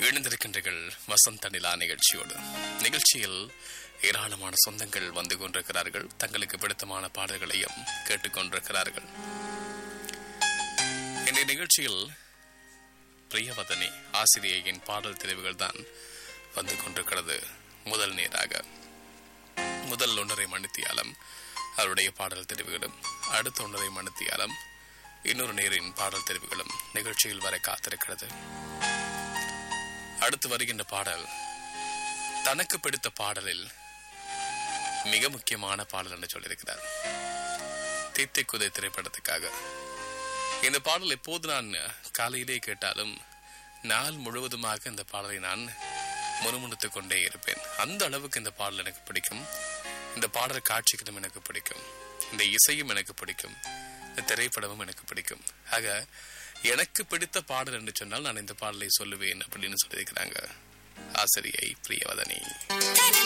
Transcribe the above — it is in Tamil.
இணைந்திருக்கின்றீர்கள் வசந்த நிலா நிகழ்ச்சியோடு நிகழ்ச்சியில் ஏராளமான சொந்தங்கள் வந்து கொண்டிருக்கிறார்கள் தங்களுக்கு பிடித்தமான பாடல்களையும் கேட்டுக்கொண்டிருக்கிறார்கள் இந்த நிகழ்ச்சியில் பிரியவதனி ஆசிரியையின் பாடல் தெரிவுகள் தான் வந்து கொண்டிருக்கிறது முதல் நேராக முதல் ஒன்றரை மணித்தியாலம் அவருடைய பாடல் தெரிவுகளும் அடுத்த ஒன்றரை மணித்தியாலம் இன்னொரு நேரின் பாடல் தெரிவுகளும் நிகழ்ச்சியில் வர காத்திருக்கிறது அடுத்து வருகின்ற பாடல் தனக்கு பிடித்த பாடலில் மிக முக்கியமான பாடல் என்று சொல்லியிருக்கிறார் தீத்திக்குதை திரைப்படத்துக்காக இந்த பாடல் எப்போது நான் காலையிலே கேட்டாலும் நாள் முழுவதுமாக இந்த பாடலை நான் முணுமுணுத்துக் கொண்டே இருப்பேன் அந்த அளவுக்கு இந்த பாடல் எனக்கு பிடிக்கும் இந்த பாடல் காட்சிகளும் எனக்கு பிடிக்கும் இந்த இசையும் எனக்கு பிடிக்கும் இந்த திரைப்படமும் எனக்கு பிடிக்கும் ஆக எனக்கு பிடித்த பாடல் என்று சொன்னால் நான் இந்த பாடலை சொல்லுவேன் அப்படின்னு சொல்லியிருக்கிறாங்க ஆசிரியை பிரியவதனி